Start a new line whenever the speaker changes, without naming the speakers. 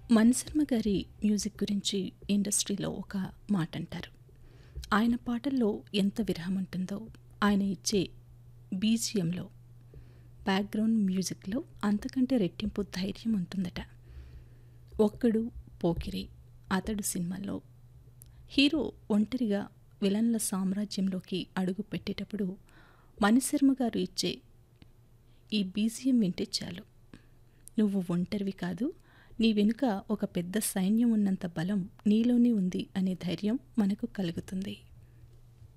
మణిశర్మ గారి మ్యూజిక్ గురించి ఇండస్ట్రీలో ఒక మాట అంటారు ఆయన పాటల్లో ఎంత విరహం ఉంటుందో ఆయన ఇచ్చే బీజిఎంలో బ్యాక్గ్రౌండ్ మ్యూజిక్లో అంతకంటే రెట్టింపు ధైర్యం ఉంటుందట ఒక్కడు పోకిరి అతడు సినిమాలో హీరో ఒంటరిగా విలన్ల సామ్రాజ్యంలోకి అడుగు పెట్టేటప్పుడు మణిశర్మ గారు ఇచ్చే ఈ బీజిఎం వింటే చాలు నువ్వు ఒంటరివి కాదు నీ వెనుక ఒక పెద్ద సైన్యం ఉన్నంత బలం నీలోనే ఉంది అనే ధైర్యం మనకు కలుగుతుంది